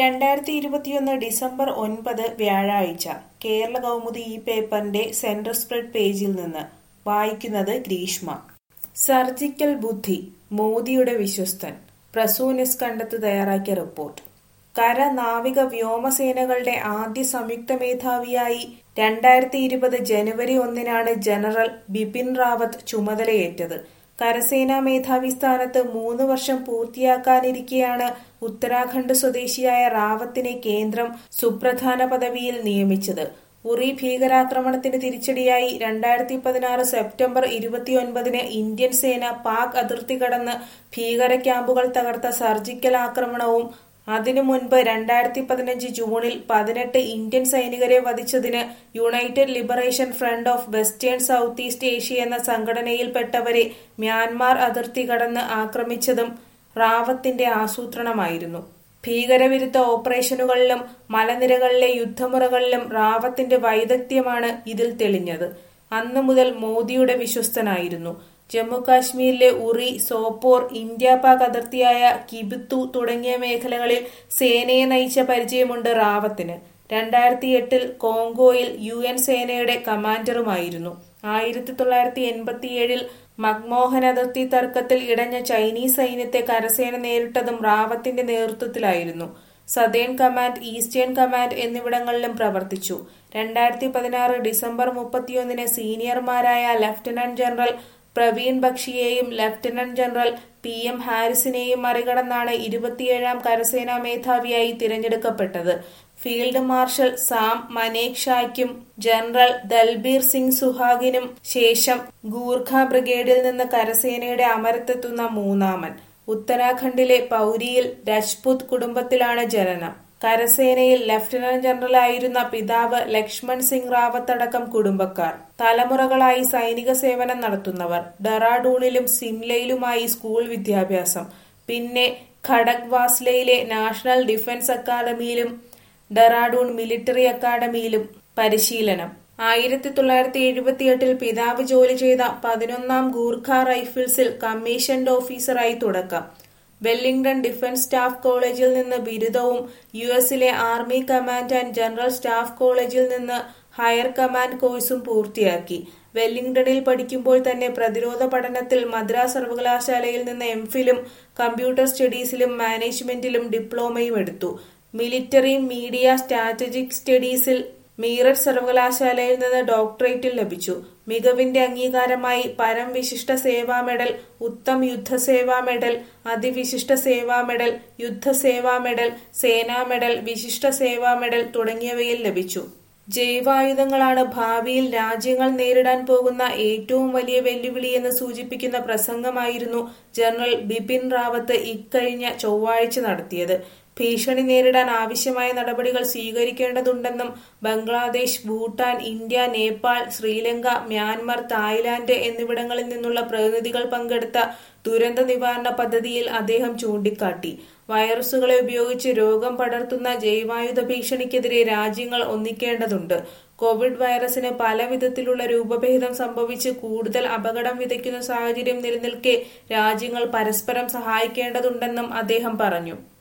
രണ്ടായിരത്തി ഇരുപത്തിയൊന്ന് ഡിസംബർ ഒൻപത് വ്യാഴാഴ്ച കേരള കൗമുദി ഈ പേപ്പറിന്റെ സെന്റർ സ്പ്രെഡ് പേജിൽ നിന്ന് വായിക്കുന്നത് ഗ്രീഷ്മ സർജിക്കൽ ബുദ്ധി മോദിയുടെ വിശ്വസ്തൻ പ്രസൂനിസ് കണ്ടെത്ത് തയ്യാറാക്കിയ റിപ്പോർട്ട് കര നാവിക വ്യോമസേനകളുടെ ആദ്യ സംയുക്ത മേധാവിയായി രണ്ടായിരത്തി ഇരുപത് ജനുവരി ഒന്നിനാണ് ജനറൽ ബിപിൻ റാവത്ത് ചുമതലയേറ്റത് കരസേനാ മേധാവി സ്ഥാനത്ത് മൂന്ന് വർഷം പൂർത്തിയാക്കാനിരിക്കെയാണ് ഉത്തരാഖണ്ഡ് സ്വദേശിയായ റാവത്തിനെ കേന്ദ്രം സുപ്രധാന പദവിയിൽ നിയമിച്ചത് ഉറി ഭീകരാക്രമണത്തിന് തിരിച്ചടിയായി രണ്ടായിരത്തി പതിനാറ് സെപ്റ്റംബർ ഇരുപത്തിയൊൻപതിന് ഇന്ത്യൻ സേന പാക് അതിർത്തി കടന്ന് ഭീകര ക്യാമ്പുകൾ തകർത്ത സർജിക്കൽ ആക്രമണവും അതിനു മുൻപ് രണ്ടായിരത്തി പതിനഞ്ച് ജൂണിൽ പതിനെട്ട് ഇന്ത്യൻ സൈനികരെ വധിച്ചതിന് United Liberation Front of Western South East Asia എന്ന സംഘടനയിൽപ്പെട്ടവരെ മ്യാൻമാർ അതിർത്തി കടന്ന് ആക്രമിച്ചതും റാവത്തിന്റെ ആസൂത്രണമായിരുന്നു ഭീകരവിരുദ്ധ ഓപ്പറേഷനുകളിലും മലനിരകളിലെ യുദ്ധമുറകളിലും റാവത്തിന്റെ വൈദഗ്ധ്യമാണ് ഇതിൽ തെളിഞ്ഞത് അന്നു മുതൽ മോദിയുടെ വിശ്വസ്തനായിരുന്നു ജമ്മു കാശ്മീരിലെ ഉറി സോപ്പോർ ഇന്ത്യ പാക് അതിർത്തിയായ കിബിത്തു തുടങ്ങിയ മേഖലകളിൽ സേനയെ നയിച്ച പരിചയമുണ്ട് റാവത്തിന് രണ്ടായിരത്തി എട്ടിൽ കോങ്കോയിൽ യു എൻ സേനയുടെ കമാൻഡറുമായിരുന്നു ആയിരത്തി തൊള്ളായിരത്തി എൺപത്തിയേഴിൽ മക്മോഹൻ അതിർത്തി തർക്കത്തിൽ ഇടഞ്ഞ ചൈനീസ് സൈന്യത്തെ കരസേന നേരിട്ടതും റാവത്തിന്റെ നേതൃത്വത്തിലായിരുന്നു സദേൺ കമാൻഡ് ഈസ്റ്റേൺ കമാൻഡ് എന്നിവിടങ്ങളിലും പ്രവർത്തിച്ചു രണ്ടായിരത്തി പതിനാറ് ഡിസംബർ മുപ്പത്തിയൊന്നിന് സീനിയർമാരായ ലഫ്റ്റനന്റ് ജനറൽ പ്രവീൺ ബക്ഷിയെയും ലഫ്റ്റനന്റ് ജനറൽ പി എം ഹാരിസിനെയും മറികടന്നാണ് ഇരുപത്തിയേഴാം കരസേനാ മേധാവിയായി തിരഞ്ഞെടുക്കപ്പെട്ടത് ഫീൽഡ് മാർഷൽ സാം മനേക് ഷായ്ക്കും ജനറൽ ദൽബീർ സിംഗ് സുഹാഗിനും ശേഷം ഗൂർഖ ബ്രിഗേഡിൽ നിന്ന് കരസേനയുടെ അമരത്തെത്തുന്ന മൂന്നാമൻ ഉത്തരാഖണ്ഡിലെ പൌരിയിൽ രജ്പുത് കുടുംബത്തിലാണ് ജനനം കരസേനയിൽ ലഫ്റ്റനന്റ് ജനറലായിരുന്ന പിതാവ് ലക്ഷ്മൺ സിംഗ് റാവത്ത് അടക്കം കുടുംബക്കാർ തലമുറകളായി സൈനിക സേവനം നടത്തുന്നവർ ഡെറാഡൂണിലും സിംലയിലുമായി സ്കൂൾ വിദ്യാഭ്യാസം പിന്നെ ഖഡഗ്വാസ്ലയിലെ നാഷണൽ ഡിഫൻസ് അക്കാദമിയിലും ഡെറാഡൂൺ മിലിറ്ററി അക്കാദമിയിലും പരിശീലനം ആയിരത്തി തൊള്ളായിരത്തി എഴുപത്തിയെട്ടിൽ പിതാവ് ജോലി ചെയ്ത പതിനൊന്നാം ഗൂർഖ റൈഫിൾസിൽ കമ്മീഷൻഡ് ഓഫീസറായി തുടക്കം വെല്ലിംഗ്ടൺ ഡിഫൻസ് സ്റ്റാഫ് കോളേജിൽ നിന്ന് ബിരുദവും യു എസിലെ army command and general staff കോളേജിൽ നിന്ന് ഹയർ കമാൻഡ് കോഴ്സും പൂർത്തിയാക്കി വെല്ലിംഗ്ടണിൽ പഠിക്കുമ്പോൾ തന്നെ പ്രതിരോധ പഠനത്തിൽ മദ്രാസ് സർവകലാശാലയിൽ നിന്ന് എംഫിലും കമ്പ്യൂട്ടർ സ്റ്റഡീസിലും മാനേജ്മെന്റിലും ഡിപ്ലോമയും എടുത്തു മിലിറ്ററി മീഡിയ സ്ട്രാറ്റജിക് സ്റ്റഡീസിൽ മീററ്റ് സർവകലാശാലയിൽ നിന്ന് ഡോക്ടറേറ്റും ലഭിച്ചു മികവിന്റെ അംഗീകാരമായി Param Vishisht Seva medal Uttam Yudh Seva medal Ati Vishisht Seva medal Yudh Seva medal Sena medal Vishisht Seva medal തുടങ്ങിയവയിൽ ലഭിച്ചു ജൈവായുധങ്ങളാണ് ഭാവിയിൽ രാജ്യങ്ങൾ നേരിടാൻ പോകുന്ന ഏറ്റവും വലിയ വെല്ലുവിളിയെന്ന് സൂചിപ്പിക്കുന്ന പ്രസംഗമായിരുന്നു ജനറൽ ബിപിൻ റാവത്ത് ഇക്കഴിഞ്ഞ ചൊവ്വാഴ്ച നടത്തിയത് ഭീഷണി നേരിടാൻ ആവശ്യമായ നടപടികൾ സ്വീകരിക്കേണ്ടതുണ്ടെന്നും Bangladesh Bhutan India Nepal Sri Lanka Myanmar Thailand എന്നിവിടങ്ങളിൽ നിന്നുള്ള പ്രതിനിധികൾ പങ്കെടുത്ത ദുരന്ത നിവാരണ പദ്ധതിയിൽ അദ്ദേഹം ചൂണ്ടിക്കാട്ടി വൈറസുകളെ ഉപയോഗിച്ച് രോഗം പടർത്തുന്ന ജൈവായുധ ഭീഷണിക്കെതിരെ രാജ്യങ്ങൾ ഒന്നിക്കേണ്ടതുണ്ട് കോവിഡ് വൈറസിന് പല വിധത്തിലുള്ള രൂപഭേദം സംഭവിച്ച് കൂടുതൽ അപകടം വിതയ്ക്കുന്ന സാഹചര്യം നിലനിൽക്കെ രാജ്യങ്ങൾ പരസ്പരം സഹായിക്കേണ്ടതുണ്ടെന്നും അദ്ദേഹം പറഞ്ഞു